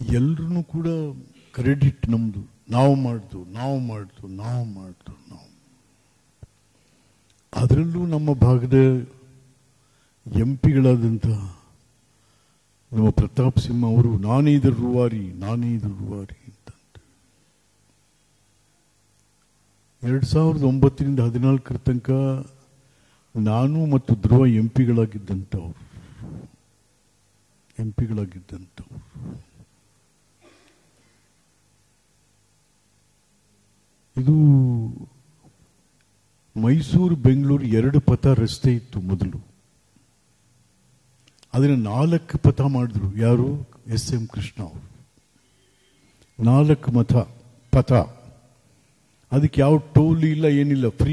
ಎಲ್ರೂ ಕೂಡ ಕ್ರೆಡಿಟ್ ನಮ್ದು ನಾವು ಮಾಡ್ದು ನಾವು ಮಾಡ್ದು ನಾವು ಮಾಡ್ದು ನಾವು ಅದರಲ್ಲೂ ನಮ್ಮ ಭಾಗದ ಎಂ ಪಿಗಳಾದಂಥ ನಮ್ಮ ಪ್ರತಾಪ್ ಸಿಂಹ ಅವರು ನಾನೇ ಇದ್ರ ರೂವಾರಿ ನಾನೇ ಇದ್ರ ರೂವಾರಿ ಅಂತ ಎರಡ್ ಸಾವಿರದ ಒಂಬತ್ತರಿಂದ ಹದಿನಾಲ್ಕರ ತನಕ ನಾನು ಮತ್ತು ಧ್ರುವ ಎಂ ಪಿಗಳಾಗಿದ್ದಂಥವ್ರು ಎಂ ಪಿಗಳಾಗಿದ್ದಂಥವ್ರು ಇದು ಮೈಸೂರು ಬೆಂಗಳೂರು ಎರಡು ಪಥ ರಸ್ತೆ ಇತ್ತು ಮೊದಲು ಅದನ್ನ ನಾಲ್ಕು ಪಥ ಮಾಡಿದ್ರು ಯಾರು ಎಸ್ ಎಂ ಕೃಷ್ಣ ಅವರು ನಾಲ್ಕು ಮತ ಪಥ ಅದಕ್ಕೆ ಯಾವ ಟೋಲ್ ಇಲ್ಲ ಏನಿಲ್ಲ ಫ್ರೀ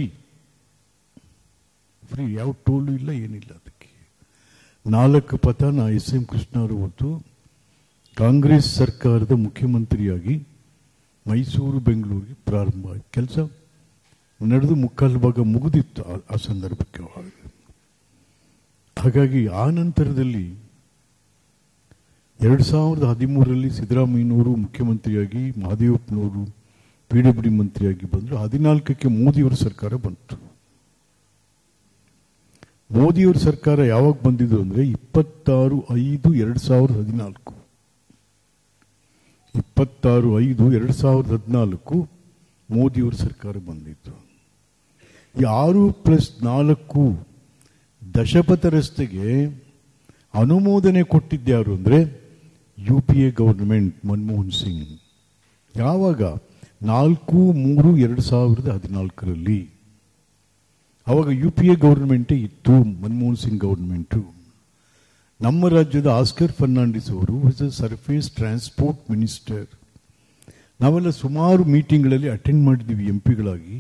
ಫ್ರೀ ಯಾವ ಟೋಲು ಇಲ್ಲ ಏನಿಲ್ಲ ಅದಕ್ಕೆ ನಾಲ್ಕು ಪಥ ನಾ ಎಸ್ ಎಂ ಕೃಷ್ಣ ಅವರು ಹೊತ್ತು ಕಾಂಗ್ರೆಸ್ ಸರ್ಕಾರದ ಮುಖ್ಯಮಂತ್ರಿಯಾಗಿ ಮೈಸೂರು ಬೆಂಗಳೂರಿಗೆ ಪ್ರಾರಂಭ ಆಯ್ತು ಕೆಲಸ ನಡೆದು ಮುಕ್ಕಾಲು ಭಾಗ ಮುಗಿದಿತ್ತು ಆ- ಆ ಸಂದರ್ಭಕ್ಕೆ ಅವಾಗ. ಹಾಗಾಗಿ ಆ ನಂತರದಲ್ಲಿ ಎರಡು ಸಾವಿರದ ಹದಿಮೂರರಲ್ಲಿ ಸಿದ್ದರಾಮಯ್ಯನವರು ಮುಖ್ಯಮಂತ್ರಿಯಾಗಿ ಮಹದೇವಪ್ಪನವರು ಪಿ ಡಬ್ಲ್ಯೂ ಡಿ ಮಂತ್ರಿಯಾಗಿ ಬಂದರು ಹದಿನಾಲ್ಕಕ್ಕೆ ಮೋದಿಯವರ ಸರ್ಕಾರ ಬಂತು ಮೋದಿಯವರ ಸರ್ಕಾರ ಯಾವಾಗ ಬಂದಿದ್ದು ಅಂದ್ರೆ ಇಪ್ಪತ್ತಾರು ಐದು ಎರಡು ಸಾವಿರದ ಹದಿನಾಲ್ಕು ಇಪ್ಪತ್ತಾರು ಐದು ಎರಡು ಸಾವಿರದ ಹದಿನಾಲ್ಕು ಮೋದಿಯವರ ಸರ್ಕಾರ ಬಂದಿತ್ತು ಈ ಆರು ಪ್ಲಸ್ ನಾಲ್ಕು ದಶಪಥ ರಸ್ತೆಗೆ ಅನುಮೋದನೆ ಕೊಟ್ಟಿದ್ದ್ಯಾರು ಅಂದ್ರೆ U P A government Manmohan Singh ಯಾವಾಗ ನಾಲ್ಕು ಮೂರು ಎರಡು ಸಾವಿರದ ಹದಿನಾಲ್ಕರಲ್ಲಿ ಅವಾಗ ಯು ಪಿ ಎ ಗೌರ್ಮೆಂಟೇ ಇತ್ತು ಮನಮೋಹನ್ ಸಿಂಗ್ ಗೌರ್ಮೆಂಟು ನಮ್ಮ ರಾಜ್ಯದ ಆಸ್ಕರ್ ಫರ್ನಾಂಡಿಸ್ ಅವರು was a surface transport minister ನಾವೆಲ್ಲ ಸುಮಾರು ಮೀಟಿಂಗ್ಗಳಲ್ಲಿ ಅಟೆಂಡ್ ಮಾಡಿದ್ದೀವಿ ಎಂ ಪಿಗಳಾಗಿ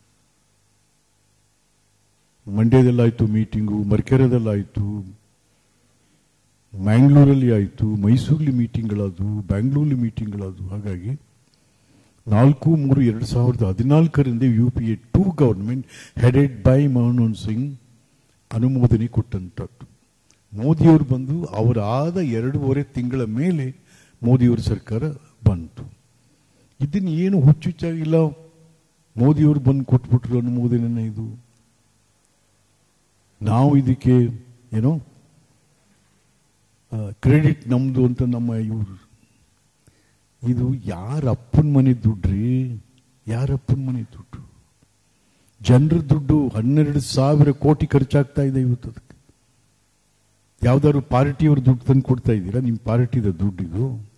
ಮಂಡ್ಯದಲ್ಲಾಯಿತು ಮೀಟಿಂಗು ಮರ್ಕೆರದಲ್ಲಾಯಿತು ಮ್ಯಾಂಗ್ಳೂರಲ್ಲಿ ಆಯಿತು ಮೈಸೂರಲ್ಲಿ ಮೀಟಿಂಗ್ಗಳಾದವು ಬ್ಯಾಂಗ್ಳೂರಲ್ಲಿ ಮೀಟಿಂಗ್ಗಳಾದವು ಹಾಗಾಗಿ ನಾಲ್ಕು ಮೂರು ಎರಡು ಸಾವಿರದ ಹದಿನಾಲ್ಕರಿಂದ U P A two government headed by Manmohan Singh ಅನುಮೋದನೆ ಕೊಟ್ಟಂಥದ್ದು ಮೋದಿಯವರು ಬಂದು ಅವರ ಆದ ಎರಡೂವರೆ ತಿಂಗಳ ಮೇಲೆ ಮೋದಿಯವರ ಸರ್ಕಾರ ಬಂತು ಇದನ್ನು ಏನು ಹುಚ್ಚುಚ್ಚಾಗಿಲ್ಲ ಮೋದಿಯವರು ಬಂದು ಕೊಟ್ಬಿಟ್ರು ಅನುಮೋದನೆ ಇದು ನಾವು ಇದಕ್ಕೆ ಏನೋ ಕ್ರೆಡಿಟ್ ನಮ್ದು ಅಂತ ನಮ್ಮ ಇವರು ಇದು ಯಾರ ಅಪ್ಪನ ಮನೆ ದುಡ್ಡ್ರಿ ಯಾರ ಅಪ್ಪನ ಮನೆ ದುಡ್ಡು ಜನರ ದುಡ್ಡು ಹನ್ನೆರಡು ಸಾವಿರ ಕೋಟಿ ಖರ್ಚಾಗ್ತಾ ಇದೆ ಇವತ್ತು ಅದಕ್ಕೆ ಯಾವ್ದಾದ್ರು ಪಾರ್ಟಿಯವ್ರ ದುಡ್ಡು ತಂದು ಕೊಡ್ತಾ ಇದ್ದೀರಾ ನಿಮ್ಮ ಪಾರ್ಟಿದ ದುಡ್ಡು ಇದು